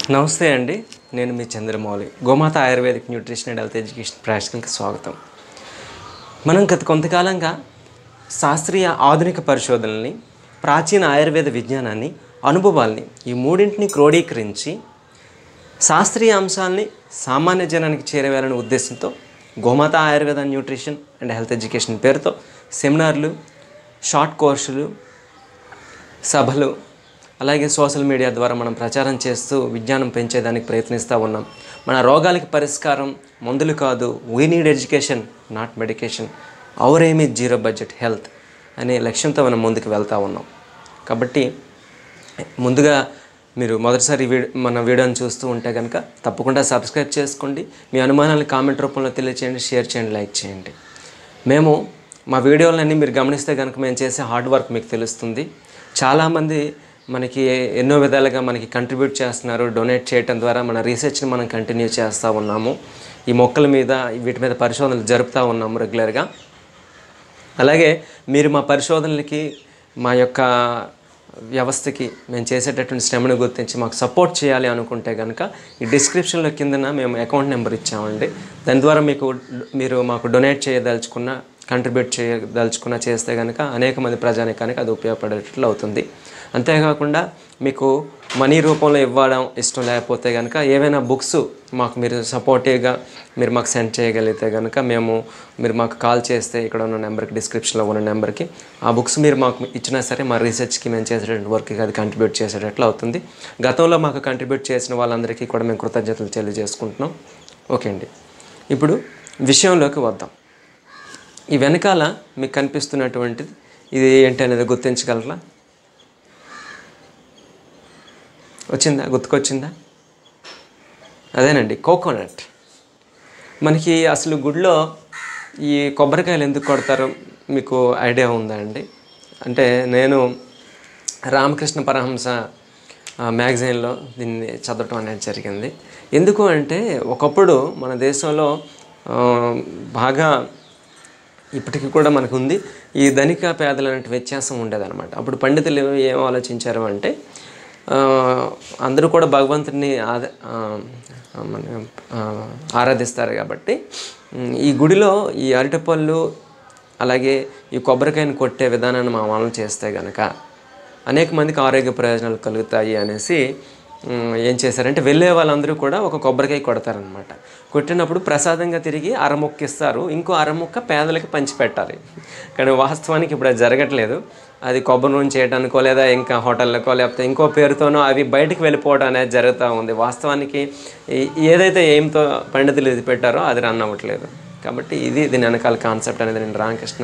నమస్తే అండి నేను మీ Chandramouli Gomata Ayurvedic nutrition and health education ప్రేక్షకులకి స్వాగతం మనం గత కొంతకాలంగా శాస్త్రీయ ఆధునిక పరిశోధనల్ని ప్రాచీన ఆయుర్వేద విజ్ఞానాన్ని అనుభవాల్ని ఈ మూడింటిని క్రోడీకరించి శాస్త్రీయ అంశాలని సామాన్య జనానికి చేరవేయాలనే ఉద్దేశంతో Gomata Ayurveda nutrition and health education పేరుతో సెమినార్లు షార్ట్ కోర్సులు సభలు అలాగే సోషల్ మీడియా ద్వారా మనం ప్రచారం చేస్తూ విజ్ఞానం పెంచేదానికి ప్రయత్నిస్తూ ఉన్నాం మన రోగాలకి పరిష్కారం మందులు కాదు we need education not medication our aim is zero budget health అనే లక్ష్యంతో మనం ముందుకు వెళ్తూ ఉన్నాం కాబట్టి ముందుగా మీరు మొదటిసారి ఈ వీడియో మన వీడియోని చూస్తూ ఉంటే కనుక తప్పకుండా సబ్స్క్రైబ్ చేసుకోండి మీ అనుమానాలు కామెంట్ రూపంలో తెలియచేయండి షేర్ చేయండి లైక్ చేయండి మేము మా వీడియోలన్నీ మీరు గమనిస్తే కనుక మేము చేసే హార్డ్ వర్క్ మీకు తెలుస్తుంది చాలామంది మనకి ఎన్నో విధాలుగా మనకి కంట్రిబ్యూట్ చేస్తున్నారు డొనేట్ చేయడం ద్వారా మన రీసెర్చ్ని మనం కంటిన్యూ చేస్తూ ఉన్నాము ఈ మొక్కల మీద వీటి మీద పరిశోధనలు జరుపుతూ ఉన్నాము రెగ్యులర్గా అలాగే మీరు మా పరిశోధనలకి మా యొక్క వ్యవస్థకి మేము చేసేటటువంటి శ్రమను గుర్తించి మాకు సపోర్ట్ చేయాలి అనుకుంటే కనుక ఈ డిస్క్రిప్షన్లో కిందన మేము అకౌంట్ నెంబర్ ఇచ్చామండి దాని ద్వారా మీకు మీరు మాకు డొనేట్ చేయదలుచుకున్న కంట్రిబ్యూట్ చేయదలుచుకున్న చేస్తే కనుక అనేక మంది ప్రజానికానికి అది ఉపయోగపడేటట్లు అవుతుంది అంతేకాకుండా మీకు మనీ రూపంలో ఇవ్వడం ఇష్టం లేకపోతే కనుక ఏవైనా బుక్స్ మాకు మీరు సపోర్టివ్గా మీరు మాకు సెండ్ చేయగలిగితే కనుక మేము మీరు మాకు కాల్ చేస్తే ఇక్కడ ఉన్న నెంబర్కి డిస్క్రిప్షన్లో ఉన్న నెంబర్కి ఆ బుక్స్ మీరు మాకు ఇచ్చినా సరే మా రీసెర్చ్కి మేము చేసేటువంటి వర్క్కి అది కంట్రిబ్యూట్ చేసేటట్లు అవుతుంది గతంలో మాకు కంట్రిబ్యూట్ చేసిన వాళ్ళందరికీ కూడా మేము కృతజ్ఞతలు తెలియజేసుకుంటున్నాం ఓకే అండి ఇప్పుడు విషయంలోకి వద్దాం ఈ వెనకాల మీకు కనిపిస్తున్నటువంటిది ఇది ఏంటి అనేది గుర్తించగలరా వచ్చిందా గుర్తుకొచ్చిందా అదేనండి కోకోనట్ మనకి అసలు గుడిలో ఈ కొబ్బరికాయలు ఎందుకు కొడతారో మీకు ఐడియా ఉందా అండి అంటే నేను రామకృష్ణ పరహంస మ్యాగజైన్లో దీన్ని చదవటం అనేది జరిగింది ఎందుకు అంటే ఒకప్పుడు మన దేశంలో ఆ, బాగా ఇప్పటికీ కూడా మనకు ఉంది ఈ ధనిక పేదల అనే వ్యత్యాసం ఉండేదన్నమాట అప్పుడు పండితులు ఏం ఆలోచించారు అంటే ఆ, అందరూ కూడా భగవంతుడిని ఆద ఆ, మన, ఆ, ఆరాధిస్తారు కాబట్టి ఉమ్, ఈ గుడిలో ఈ అరటిపళ్ళు అలాగే ఈ కొబ్బరికాయను కొట్టే విధానాన్ని మనం అమలు చేస్తే కనుక అనేక మందికి ఆరోగ్య ప్రయోజనాలు కలుగుతాయి అనేసి ఉమ్, ఏం చేశారంటే వెళ్ళే వాళ్ళందరూ కూడా ఒక కొబ్బరికాయ కొడతారనమాట కొట్టినప్పుడు ప్రసాదంగా తిరిగి అరముక్క ఇస్తారు ఇంకో అరముక్క పేదలకి పంచిపెట్టాలి కానీ వాస్తవానికి ఇప్పుడు అది జరగట్లేదు అది కొబ్బరి నూనె చేయడానికో లేదా ఇంకా హోటళ్ళకో లేకపోతే ఇంకో పేరుతోనో అవి బయటికి వెళ్ళిపోవడం అనేది జరుగుతూ ఉంది వాస్తవానికి ఈ- ఏదైతే ఎయిమ్తో పండితులు ఇది పెట్టారో అది రన్ అవ్వట్లేదు కాబట్టి ఇది దీని వెనకాల కాన్సెప్ట్ అనేది నేను రామకృష్ణ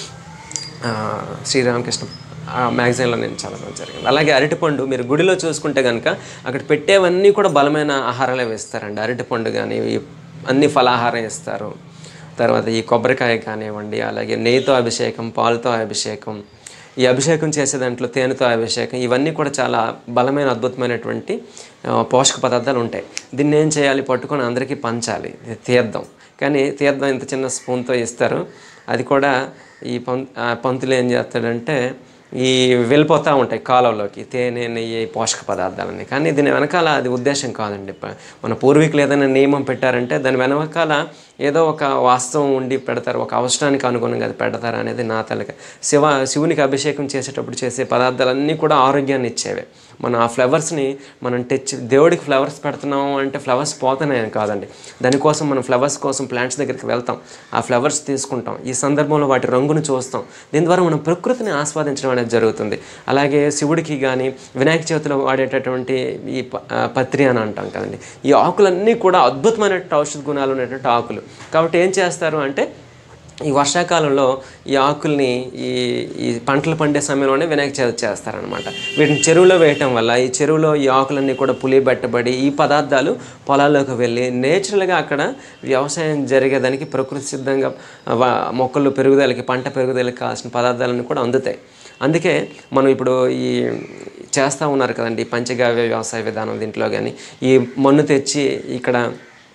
ఆ, శ్రీరామకృష్ణ ఆ మ్యాగజైన్లో నేను చదవడం జరిగింది అలాగే అరటిపండు మీరు గుడిలో చూసుకుంటే కనుక అక్కడ పెట్టేవన్నీ కూడా బలమైన ఆహారాలే వేస్తారండి అరటిపండు కానీ ఈ అన్ని ఫలాహారం ఇస్తారు తర్వాత ఈ కొబ్బరికాయ కానివ్వండి అలాగే నెయ్యితో అభిషేకం పాలతో అభిషేకం ఈ అభిషేకం చేసే దాంట్లో తేనెతో అభిషేకం ఇవన్నీ కూడా చాలా బలమైన అద్భుతమైనటువంటి ఆ, పోషక పదార్థాలు ఉంటాయి దీన్ని ఏం చేయాలి పట్టుకొని అందరికీ పంచాలి ఇది తీర్థం కానీ తీర్థం ఇంత చిన్న స్పూన్తో ఇస్తారు అది కూడా ఈ పం ఆ పంతులు ఏం చేస్తాడంటే ఈ వెళ్ళిపోతూ ఉంటాయి కాలంలోకి తేనె నెయ్యి పోషక పదార్థాలన్నీ కానీ దీని వెనకాల అది ఉద్దేశం కాదండి ప- మన పూర్వీకులు ఏదైనా నియమం పెట్టారంటే దాని వెనకాల ఏదో ఒక వాస్తవం ఉండి పెడతారు ఒక అవసరానికి అనుగుణంగా అది పెడతారు అనేది నా తలక శివ శివునికి అభిషేకం చేసేటప్పుడు చేసే పదార్థాలన్నీ కూడా ఆరోగ్యాన్ని ఇచ్చేవే మనం ఆ ఫ్లవర్స్ని మనం తెచ్చి దేవుడికి ఫ్లవర్స్ పెడుతున్నాము అంటే ఫ్లవర్స్ పోతున్నాయని కాదండి దానికోసం మనం ఫ్లవర్స్ కోసం ప్లాంట్స్ దగ్గరికి వెళ్తాం ఆ ఫ్లవర్స్ తీసుకుంటాం ఈ సందర్భంలో వాటి రంగును చూస్తాం దీని ద్వారా మనం ప్రకృతిని ఆస్వాదించడం అనేది జరుగుతుంది అలాగే శివుడికి కానీ వినాయక చవితిలో వాడేటటువంటి ఈ ప- ఆ, పత్రి అని అంటాం కదండి ఈ ఆకులన్నీ కూడా అద్భుతమైనటువంటి ఔషధ గుణాలు ఉన్నటువంటి ఆకులు కాబట్టి ఏం చేస్తారు అంటే ఈ వర్షాకాలంలో ఈ ఆకుల్ని ఈ ఈ పంటలు పండే సమయంలోనే వినాయక చవితి చేస్తారనమాట వీటిని చెరువులో వేయటం వల్ల ఈ చెరువులో ఈ ఆకులన్నీ కూడా పులిబెట్టబడి ఈ పదార్థాలు పొలాల్లోకి వెళ్ళి నేచురల్గా అక్కడ వ్యవసాయం జరిగేదానికి ప్రకృతి సిద్ధంగా వ- మొక్కలు పెరుగుదలకి పంట పెరుగుదలకి కావాల్సిన పదార్థాలన్నీ కూడా అందుతాయి అందుకే మనం ఇప్పుడు ఈ చేస్తూ ఉన్నారు కదండి ఈ పంచగవ్య వ్యవసాయ విధానం దీంట్లో కానీ ఈ మన్ను తెచ్చి ఇక్కడ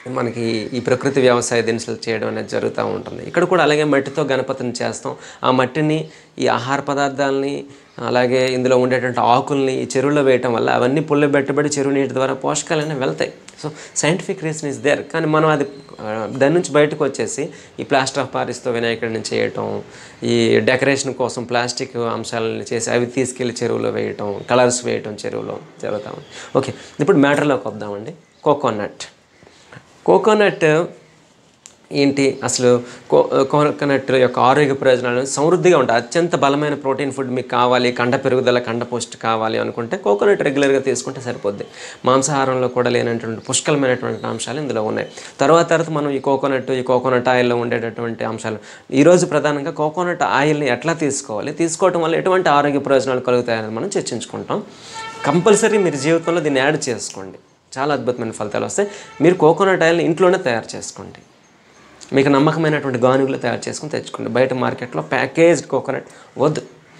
మనకి ఈ ప్రకృతి వ్యవసాయ దినుసులు చేయడం అనేది జరుగుతూ ఉంటుంది ఇక్కడ కూడా అలాగే మట్టితో గణపతిని చేస్తాం ఆ మట్టిని ఈ ఆహార పదార్థాలని అలాగే ఇందులో ఉండేటువంటి ఆకుల్ని ఈ చెరువులో వేయటం వల్ల అవన్నీ పుల్ల పెట్టబడి చెరువు నీటి ద్వారా పోషకాలన్నీ వెళ్తాయి so scientific reason is there కానీ మనం అది ఆ, దాని నుంచి బయటకు వచ్చేసి ఈ ప్లాస్టర్ ఆఫ్ పారిస్తో వినాయకుడిని చేయటం ఈ డెకరేషన్ కోసం ప్లాస్టిక్ అంశాలని చేసి అవి తీసుకెళ్లి చెరువులో వేయటం కలర్స్ వేయటం చెరువులో జరుగుతూ ఉంది ఓకే ఇప్పుడు మ్యాటర్లోకి వద్దామండి కోకోనట్ కోకోనట్ ఏంటి అసలు కో కోకోనట్ యొక్క ఆరోగ్య ప్రయోజనాలు సమృద్ధిగా ఉంటాయి అత్యంత బలమైన ప్రోటీన్ ఫుడ్ మీకు కావాలి కండ పెరుగుదల కండ పోస్ట్ కావాలి అనుకుంటే కోకోనట్ రెగ్యులర్గా తీసుకుంటే సరిపోద్ది మాంసాహారంలో కూడా లేనటువంటి పుష్కలమైనటువంటి అంశాలు ఇందులో ఉన్నాయి తర్వాత తర్వాత మనం ఈ కోకోనట్ ఈ కోకోనట్ ఆయిల్లో ఉండేటటువంటి అంశాలు ఈరోజు ప్రధానంగా కోకోనట్ ఆయిల్ని ఎట్లా తీసుకోవాలి తీసుకోవటం వల్ల ఎటువంటి ఆరోగ్య ప్రయోజనాలు కలుగుతాయని మనం చర్చించుకుంటాం కంపల్సరీ మీరు జీవితంలో దీన్ని యాడ్ చేసుకోండి చాలా అద్భుతమైన ఫలితాలు వస్తాయి మీరు కోకోనట్ ఆయిల్ని ఇంట్లోనే తయారు చేసుకోండి మీకు నమ్మకమైనటువంటి గానుగులు తయారు చేసుకుని తెచ్చుకోండి బయట మార్కెట్లో ప్యాకేజ్డ్ కోకోనట్ వద్దు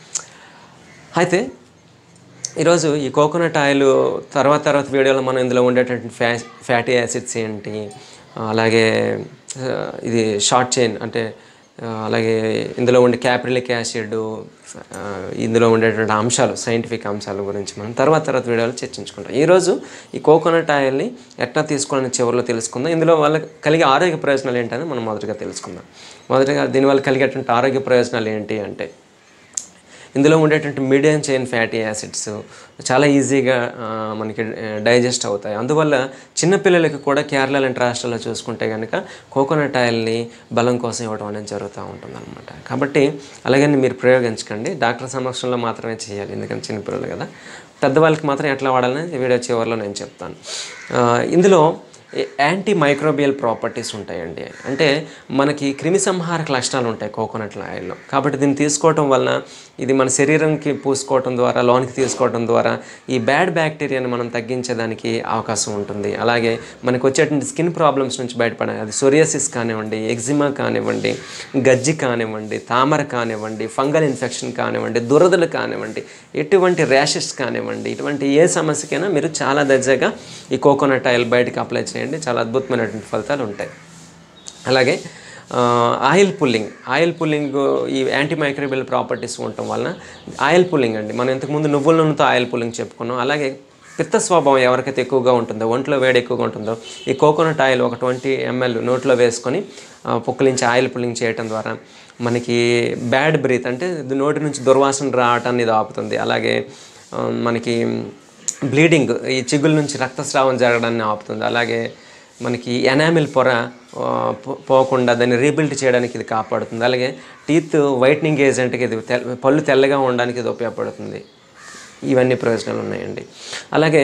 అయితే ఈరోజు ఈ కోకోనట్ ఆయిల్ తర్వాత తర్వాత వీడియోలో మనం ఇందులో ఉండేటువంటి ఫ్యా ఫ్యాటీ యాసిడ్స్ ఏంటి అలాగే ఆ, ఇది షార్ట్ చైన్ అంటే ఆ, అలాగే ఇందులో ఉండే క్యాప్రిలిక్ యాసిడ్ ఆ, ఇందులో ఉండేటువంటి అంశాలు సైంటిఫిక్ అంశాల గురించి మనం తర్వాత తర్వాత వీడియోలో చర్చించుకుంటాం ఈరోజు ఈ కోకోనట్ ఆయిల్ని ఎట్లా తీసుకోవాలని చివరిలో తెలుసుకుందాం ఇందులో వాళ్ళకి కలిగే ఆరోగ్య ప్రయోజనాలు ఏంటని మనం మొదటగా తెలుసుకుందాం మొదటగా దీనివల్ల కలిగేటువంటి ఆరోగ్య ప్రయోజనాలు ఏంటి అంటే ఇందులో ఉండేటువంటి మీడియం చైన్ ఫ్యాటీ యాసిడ్స్ చాలా ఈజీగా ఆ, మనకి డైజెస్ట్ అవుతాయి అందువల్ల చిన్నపిల్లలకి కూడా కేరళ లాంటి రాష్ట్రాల్లో చూసుకుంటే కనుక కోకోనట్ ఆయిల్ని బలం కోసం ఇవ్వడం అనేది జరుగుతూ ఉంటుంది అనమాట కాబట్టి అలాగని మీరు ప్రయోగించకండి డాక్టర్ సమక్షంలో మాత్రమే చేయాలి ఎందుకంటే చిన్నపిల్లలు కదా పెద్దవాళ్ళకి మాత్రం ఎట్లా వాడాలని ఈ వీడియో చివరిలో నేను చెప్తాను ఆ, ఇందులో యాంటీ మైక్రోబియల్ ప్రాపర్టీస్ ఉంటాయండి అంటే మనకి క్రిమి సంహారక లక్షణాలు ఉంటాయి కోకోనట్ ఆయిల్లో కాబట్టి దీన్ని తీసుకోవటం వలన ఇది మన శరీరంకి పూసుకోవటం ద్వారా లోనికి తీసుకోవటం ద్వారా ఈ బ్యాడ్ బ్యాక్టీరియాని మనం తగ్గించేదానికి అవకాశం ఉంటుంది అలాగే మనకు వచ్చేటువంటి స్కిన్ ప్రాబ్లమ్స్ నుంచి బయటపడాలి అది సొరియాసిస్ కానివ్వండి ఎగ్జిమా కానివ్వండి గజ్జి కానివ్వండి తామర కానివ్వండి ఫంగల్ ఇన్ఫెక్షన్ కానివ్వండి దురదలు కానివ్వండి ఎటువంటి ర్యాషెస్ కానివ్వండి ఇటువంటి ఏ సమస్యకైనా మీరు చాలా దర్జాగా ఈ కోకోనట్ ఆయిల్ బయటకు అప్లై చేయండి చాలా అద్భుతమైనటువంటి ఫలితాలు ఉంటాయి అలాగే ఆ, ఆయిల్ పుల్లింగ్ ఆయిల్ పుల్లింగ్ ఈ యాంటీ మైక్రోబియల్ ప్రాపర్టీస్ ఉండటం వలన ఆయిల్ పుల్లింగ్ అండి మనం ఇంతకుముందు నువ్వుల నూనెతో ఆయిల్ పుల్లింగ్ చెప్పుకున్నాం అలాగే పిత్త స్వభావం ఎవరికైతే ఎక్కువగా ఉంటుందో ఒంట్లో వేడి ఎక్కువగా ఉంటుందో ఈ కోకోనట్ ఆయిల్ ఒక ట్వంటీ ఎంఎల్ నోట్లో వేసుకొని ఆ, పుక్కలించి ఆయిల్ పుల్లింగ్ చేయటం ద్వారా మనకి బ్యాడ్ బ్రీత్ అంటే ఇది నోటి నుంచి దుర్వాసన రావటాన్ని ఇది ఆపుతుంది అలాగే ఆ, మనకి బ్లీడింగ్ ఈ చిగుల నుంచి రక్తస్రావం జరగడాన్ని ఆపుతుంది అలాగే మనకి ఎనామిల్ పొర ఆ, పో- పోకుండా దాన్ని రీబిల్డ్ చేయడానికి ఇది కాపాడుతుంది అలాగే టీత్ వైట్నింగ్ ఏజెంట్కి ఇది తెల్- పళ్ళు తెల్లగా ఉండడానికి ఇది ఉపయోగపడుతుంది ఇవన్నీ ప్రయోజనాలు ఉన్నాయండి అలాగే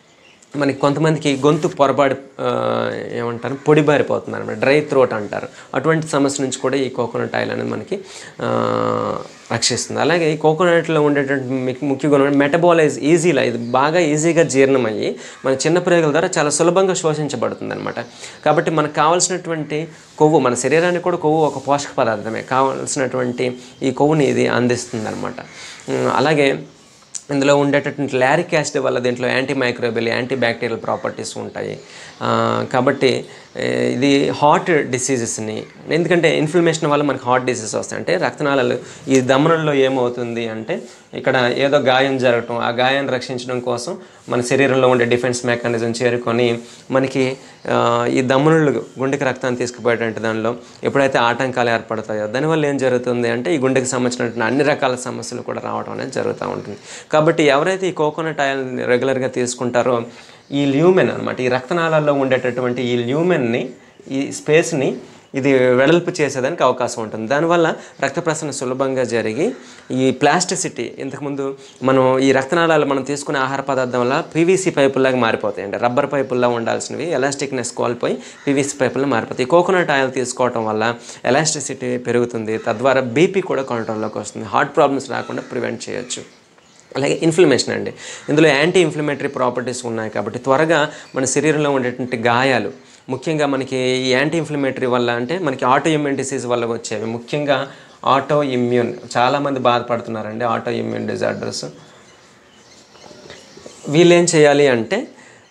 మనకి కొంతమందికి గొంతు పొరపాటు ఆ, ఏమంటారు పొడిబారిపోతుంది అనమాట డ్రై థ్రోట్ అంటారు అటువంటి సమస్య నుంచి కూడా ఈ కోకోనట్ ఆయిల్ అనేది మనకి ఆ, రక్షిస్తుంది అలాగే ఈ కోకోనట్లో ఉండేటువంటి మీకు ముఖ్య గుణం మెటబాలైజ్ ఈజీలా ఇది బాగా ఈజీగా జీర్ణమయ్యి మన చిన్న ప్రయోగాల ద్వారా చాలా సులభంగా శోషించబడుతుంది అనమాట కాబట్టి మనకు కావాల్సినటువంటి కొవ్వు మన శరీరానికి కూడా కొవ్వు ఒక పోషక పదార్థమే కావాల్సినటువంటి ఈ కొవ్వుని ఇది అందిస్తుంది అనమాట అలాగే ఇందులో ఉండేటటువంటి లారిక్ యాసిడ్ వల్ల దీంట్లో antimicrobial antibacterial properties ఉంటాయి ఆ, కాబట్టి ఏ, ఇది హార్ట్ డిసీజెస్ని ఎందుకంటే ఇన్ఫ్లమేషన్ వల్ల మనకి హార్ట్ డిసీజెస్ వస్తాయి అంటే రక్తనాళాలు ఈ దమనంలో ఏమవుతుంది అంటే ఇక్కడ ఏదో గాయం జరగటం ఆ గాయాన్ని రక్షించడం కోసం మన శరీరంలో ఉండే డిఫెన్స్ మెకానిజం చేరుకొని మనకి ఆ, ఈ దమనులు గుండెకి రక్తాన్ని తీసుకుపోయేటువంటి దానిలో ఎప్పుడైతే ఆటంకాలు ఏర్పడతాయో దానివల్ల ఏం జరుగుతుంది అంటే ఈ గుండెకి సంబంధించినటువంటి అన్ని రకాల సమస్యలు కూడా రావడం అనేది జరుగుతూ ఉంటుంది కాబట్టి ఎవరైతే ఈ కోకోనట్ ఆయిల్ రెగ్యులర్గా తీసుకుంటారో ఈ ల్యూమెన్ అనమాట ఈ రక్తనాళాల్లో ఉండేటటువంటి ఈ ల్యూమెన్ని ఈ స్పేస్ని ఇది వెడల్పు చేసేదానికి అవకాశం ఉంటుంది దానివల్ల రక్త ప్రసరణ సులభంగా జరిగి ఈ ప్లాస్టిసిటీ ఇంతకుముందు మనం ఈ రక్తనాళాలు మనం తీసుకునే ఆహార పదార్థం వల్ల పీవీసీ పైపుల్లాగా మారిపోతాయి అంటే రబ్బర్ పైపుల్లా ఉండాల్సినవి ఎలాస్టిక్నెస్ కోల్పోయి పీవీసీ పైపుల్లో మారిపోతాయి కోకోనట్ ఆయిల్ తీసుకోవటం వల్ల ఎలాస్టిసిటీ పెరుగుతుంది తద్వారా బీపీ కూడా కంట్రోల్లోకి వస్తుంది హార్ట్ ప్రాబ్లమ్స్ రాకుండా ప్రివెంట్ చేయొచ్చు అలాగే ఇన్ఫ్లమేషన్ అండి ఇందులో యాంటీ ఇన్ఫ్లమేటరీ ప్రాపర్టీస్ ఉన్నాయి కాబట్టి త్వరగా మన శరీరంలో ఉండేటువంటి గాయాలు ముఖ్యంగా మనకి ఈ యాంటీ ఇన్ఫ్లమేటరీ వల్ల అంటే మనకి ఆటో ఇమ్యూన్ డిసీజ్ వల్ల వచ్చేవి ముఖ్యంగా ఆటో ఇమ్యూన్ చాలామంది బాధపడుతున్నారండి ఆటో ఇమ్యూన్ డిజార్డర్స్ వీళ్ళు ఏం చేయాలి అంటే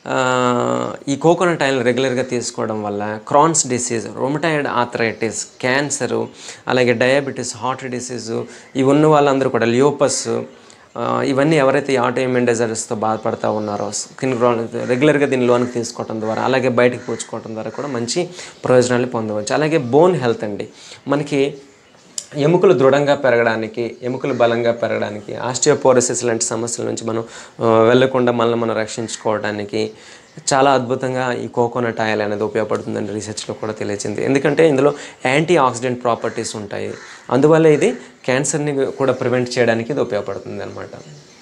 ఆ, ఈ కోకోనట్ ఆయిల్ రెగ్యులర్గా తీసుకోవడం వల్ల Crohn's disease rheumatoid arthritis cancer అలాగే డయాబెటీస్ హార్ట్ డిసీజు ఇవి ఉన్న వాళ్ళందరూ కూడా లియోపస్ ఆ, ఇవన్నీ ఎవరైతే ఈ ఆటో ఇమ్యూన్ డిజార్డర్స్తో బాధపడతా ఉన్నారో స్కిన్ గ్రోన్ రెగ్యులర్గా దీని లోనికి తీసుకోవడం ద్వారా అలాగే బయటకు పూడ్చుకోవడం ద్వారా కూడా మంచి ప్రయోజనాలు పొందవచ్చు అలాగే బోన్ హెల్త్ అండి మనకి ఎముకలు దృఢంగా పెరగడానికి ఎముకలు బలంగా పెరగడానికి ఆస్టియోపోరోసిస్ లాంటి సమస్యల నుంచి మనం ఆ, వెళ్ళకుండా మనల్ని మనం రక్షించుకోవడానికి చాలా అద్భుతంగా ఈ కోకోనట్ ఆయిల్ అనేది ఉపయోగపడుతుందని రీసెర్చ్లో కూడా తెలియచింది ఎందుకంటే ఇందులో యాంటీ ఆక్సిడెంట్ ప్రాపర్టీస్ ఉంటాయి అందువల్ల ఇది క్యాన్సర్ని కూడా ప్రివెంట్ చేయడానికి ఇది ఉపయోగపడుతుంది అనమాట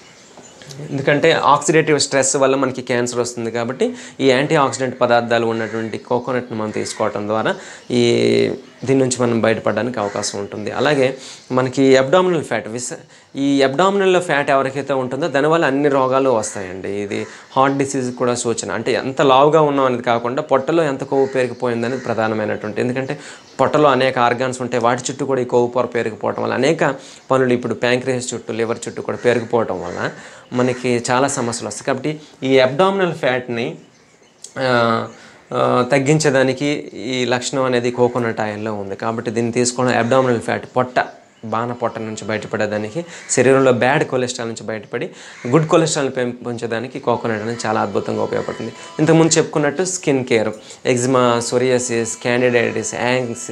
ఎందుకంటే ఆక్సిడేటివ్ స్ట్రెస్ వల్ల మనకి క్యాన్సర్ వస్తుంది కాబట్టి ఈ యాంటీ ఆక్సిడెంట్ పదార్థాలు ఉన్నటువంటి కోకోనట్ని మనం తీసుకోవటం ద్వారా ఈ దీని నుంచి మనం బయటపడడానికి అవకాశం ఉంటుంది అలాగే మనకి అబ్డామినల్ ఫ్యాట్ విస ఈ అబ్డామినల్ ఫ్యాట్ ఎవరికైతే ఉంటుందో దానివల్ల అన్ని రోగాలు వస్తాయండి ఇది హార్ట్ డిసీజ్ కూడా సూచన అంటే ఎంత లావుగా ఉన్నాం అనేది కాకుండా పొట్టలో ఎంత కొవ్వు పేరుకుపోయిందనేది ప్రధానమైనటువంటి ఎందుకంటే పొట్టలో అనేక ఆర్గాన్స్ ఉంటాయి వాటి చుట్టూ కూడా ఈ కొవ్వు పొర పేరుకుపోవటం వల్ల అనేక పనులు ఇప్పుడు ప్యాంక్రియస్ చుట్టూ లివర్ చుట్టూ కూడా పేరుకుపోవటం వల్ల మనకి చాలా సమస్యలు వస్తాయి కాబట్టి ఈ అబ్డామినల్ ఫ్యాట్ని ఆ, ఆ, తగ్గించడానికి ఈ లక్షణం అనేది కోకోనట్ ఆయిల్లో ఉంది కాబట్టి దీన్ని తీసుకోవడం అబ్డామినల్ ఫ్యాట్ పొట్ట బాణ పొట్ట నుంచి బయటపడేదానికి శరీరంలో బ్యాడ్ కొలెస్ట్రాల్ నుంచి బయటపడి గుడ్ కొలెస్ట్రాల్ పెంపొంచడానికి కోకోనట్ అనేది చాలా అద్భుతంగా ఉపయోగపడుతుంది ఇంతకుముందు చెప్పుకున్నట్టు skin care eczema psoriasis candidiasis యాంగ్స్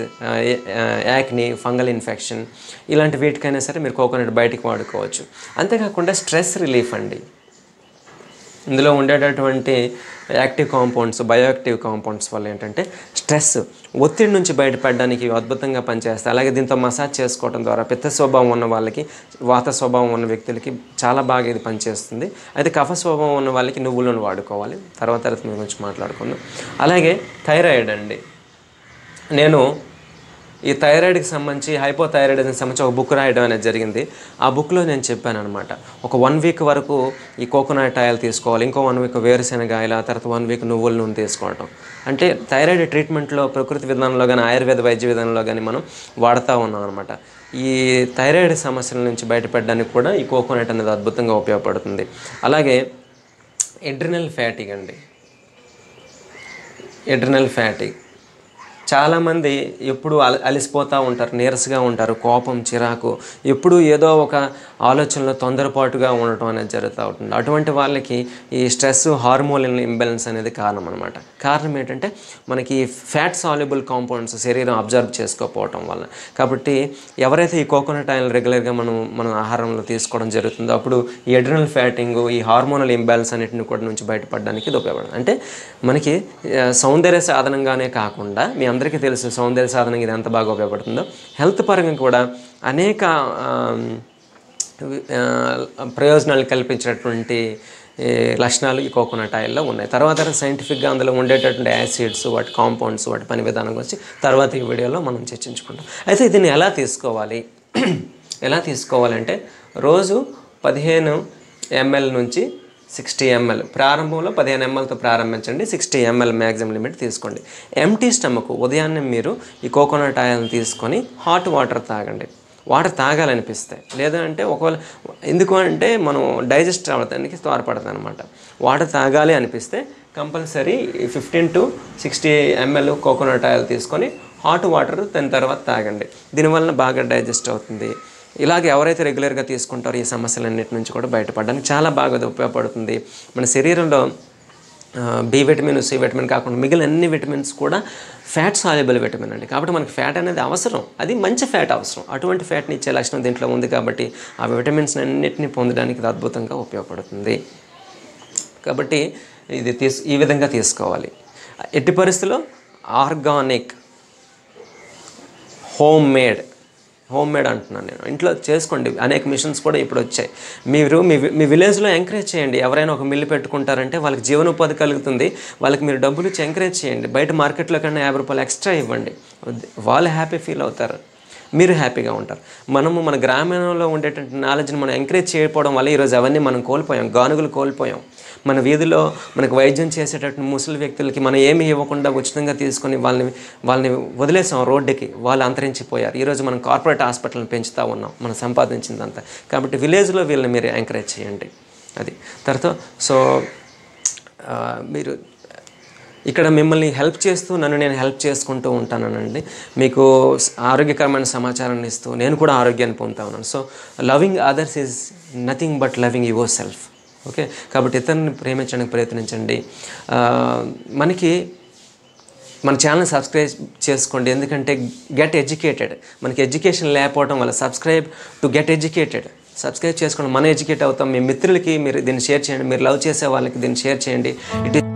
యాక్ని ఫంగల్ ఇన్ఫెక్షన్ ఇలాంటి వీటికైనా సరే మీరు కోకోనట్ బయటికి వాడుకోవచ్చు అంతేకాకుండా స్ట్రెస్ రిలీఫ్ అండి ఇందులో ఉండేటటువంటి యాక్టివ్ కాంపౌండ్స్ బయోయాక్టివ్ కాంపౌండ్స్ వల్ల ఏంటంటే స్ట్రెస్ ఒత్తిడి నుంచి బయటపడడానికి ఇవి అద్భుతంగా పనిచేస్తాయి అలాగే దీంతో మసాజ్ చేసుకోవడం ద్వారా పిత్త స్వభావం ఉన్న వాళ్ళకి వాత స్వభావం ఉన్న వ్యక్తులకి చాలా బాగా ఇది పనిచేస్తుంది అయితే కఫ స్వభావం ఉన్న వాళ్ళకి నువ్వులను వాడుకోవాలి తర్వాత తర్వాత మీ గురించి మాట్లాడుకుందాం అలాగే థైరాయిడ్ అండి నేను ఈ థైరాయిడ్కి సంబంధించి హైపోథైరాయిడ్కి సంబంధించి ఒక బుక్ రాయడం అనేది జరిగింది ఆ బుక్లో నేను చెప్పాను అనమాట ఒక వన్ వీక్ వరకు ఈ కోకోనట్ ఆయిల్ తీసుకోవాలి ఇంకో వన్ వీక్ వేరుశెనగ ఆయిల్ ఆ తర్వాత వన్ వీక్ నువ్వుల నూనె తీసుకోవటం అంటే థైరాయిడ్ ట్రీట్మెంట్లో ప్రకృతి విధానంలో కానీ ఆయుర్వేద వైద్య విధానంలో కానీ మనం వాడుతూ ఉన్నాం అనమాట ఈ థైరాయిడ్ సమస్యల నుంచి బయటపడడానికి కూడా ఈ కోకోనట్ అనేది అద్భుతంగా ఉపయోగపడుతుంది అలాగే ఎడ్రినల్ ఫ్యాటిక్ అండి ఎడ్రినల్ ఫ్యాటిక్ చాలామంది ఎప్పుడు అల అలసిపోతూ ఉంటారు నీరసగా ఉంటారు కోపం చిరాకు ఎప్పుడు ఏదో ఒక ఆలోచనలో తొందరపాటుగా ఉండటం అనేది జరుగుతూ ఉంటుంది అటువంటి వాళ్ళకి ఈ స్ట్రెస్ హార్మోన్ ఇంబ్యాలెన్స్ అనేది కారణం అనమాట కారణం ఏంటంటే మనకి ఫ్యాట్ సాల్యుబుల్ కాంపౌండ్స్ శరీరం అబ్జర్వ్ చేసుకోకపోవటం వల్ల కాబట్టి ఎవరైతే ఈ కోకోనట్ ఆయిల్ రెగ్యులర్గా మనం మన ఆహారంలో తీసుకోవడం జరుగుతుందో అప్పుడు ఈ ఎడ్రినల్ ఫ్యాటింగ్ ఈ హార్మోనల్ ఇంబ్యాలెన్స్ అన్నిటిని కూడా నుంచి బయటపడడానికి ఇది ఉపయోగపడుతుంది అంటే మనకి ఆ, సౌందర్య సాధనంగానే కాకుండా మీ అందరికీ తెలుసు సౌందర్య సాధనకి ఇది ఎంత బాగా ఉపయోగపడుతుందో హెల్త్ పరంగా కూడా అనేక ఆ, ఆ, ప్రయోజనాలు కల్పించినటువంటి ఈ లక్షణాలు ఈ కోకోనట్ ఆయిల్లో ఉన్నాయి తర్వాత సైంటిఫిక్గా అందులో ఉండేటటువంటి యాసిడ్స్ వాటి కాంపౌండ్స్ వాటి పని విధానం గురించి తర్వాత ఈ వీడియోలో మనం చర్చించుకుంటాం అయితే దీన్ని ఎలా తీసుకోవాలి ఎలా తీసుకోవాలంటే రోజు పదిహేను ఎంఎల్ నుంచి సిక్స్టీ ఎంఎల్ ప్రారంభంలో పదిహేను ఎంఎల్తో ప్రారంభించండి సిక్స్టీ ఎంఎల్ మ్యాక్సిమం లిమిట్ తీసుకోండి ఎంటీ స్టమక్ ఉదయాన్నే మీరు ఈ కోకోనట్ ఆయిల్ని తీసుకొని హాట్ వాటర్ తాగండి వాటర్ తాగాలనిపిస్తాయి లేదంటే ఒకవేళ ఎందుకు అంటే మనం డైజెస్ట్ అవ్వడానికి త్వరపడుతుంది అనమాట వాటర్ తాగాలి అనిపిస్తే compulsory fifteen to sixty ML coconut oil తీసుకొని హాట్ వాటర్ దాని తర్వాత తాగండి దీనివల్ల బాగా డైజెస్ట్ అవుతుంది ఇలాగ ఎవరైతే రెగ్యులర్గా తీసుకుంటారో ఈ సమస్యలన్నిటి నుంచి కూడా బయటపడడానికి చాలా బాగా ఇది ఉపయోగపడుతుంది మన శరీరంలో ఆ, బి విటమిన్ సి విటమిన్ కాకుండా మిగిలిన అన్ని విటమిన్స్ కూడా ఫ్యాట్ సాల్యుబుల్ విటమిన్ అండి కాబట్టి మనకి ఫ్యాట్ అనేది అవసరం అది మంచి ఫ్యాట్ అవసరం అటువంటి ఫ్యాట్ని ఇచ్చే లక్షణం దీంట్లో ఉంది కాబట్టి ఆ విటమిన్స్ అన్నిటిని పొందడానికి ఇది అద్భుతంగా ఉపయోగపడుతుంది కాబట్టి ఇది తీసు ఈ విధంగా తీసుకోవాలి ఎట్టి పరిస్థితుల్లో organic homemade homemade అంటున్నాను నేను ఇంట్లో చేసుకోండి అనేక మిషన్స్ కూడా ఇప్పుడు వచ్చాయి మీరు మీ వి- మీ విలేజ్లో ఎంకరేజ్ చేయండి ఎవరైనా ఒక మిల్లు పెట్టుకుంటారంటే వాళ్ళకి జీవనోపాధి కలుగుతుంది వాళ్ళకి మీరు డబ్బులు ఇచ్చి ఎంకరేజ్ చేయండి బయట మార్కెట్లో కన్నా యాభై రూపాయలు ఎక్స్ట్రా ఇవ్వండి వాళ్ళు హ్యాపీ ఫీల్ అవుతారు మీరు హ్యాపీగా ఉంటారు మనము మన గ్రామీణంలో ఉండేటువంటి నాలెడ్జ్ని మనం ఎంకరేజ్ చేయకపోవడం వల్ల ఈరోజు అవన్నీ మనం కోల్పోయాం గానుగులు కోల్పోయాం మన వీధిలో మనకు వైద్యం చేసేటటువంటి ముసలి వ్యక్తులకి మనం ఏమీ ఇవ్వకుండా ఉచితంగా తీసుకొని వాళ్ళని వాళ్ళని వదిలేసాం రోడ్డుకి వాళ్ళు అంతరించిపోయారు ఈరోజు మనం కార్పొరేట్ హాస్పిటల్ని పెంచుతూ ఉన్నాం మనం సంపాదించిందంతా కాబట్టి విలేజ్లో వీళ్ళని మీరు ఎంకరేజ్ చేయండి అది తర్వాత సో ఆ, మీరు ఇక్కడ మిమ్మల్ని హెల్ప్ చేస్తూ నన్ను నేను హెల్ప్ చేసుకుంటూ ఉంటానండి మీకు స్- ఆరోగ్యకరమైన సమాచారాన్ని ఇస్తూ నేను కూడా ఆరోగ్యాన్ని పొందుతా ఉన్నాను so loving others is nothing but loving yourself okay కాబట్టి ఇతరుని ప్రేమించడానికి ప్రయత్నించండి ఆ, మనకి మన ఛానల్ సబ్స్క్రైబ్ చేసుకోండి ఎందుకంటే గెట్ ఎడ్యుకేటెడ్ మనకి ఎడ్యుకేషన్ లేకపోవడం వల్ల subscribe to get educated subscribe చేసుకోండి మనం ఎడ్యుకేట్ అవుతాం మీ మిత్రులకి మీరు దీన్ని షేర్ చేయండి మీరు లవ్ చేసే వాళ్ళకి దీన్ని షేర్ చేయండి ఇట్ ఈస్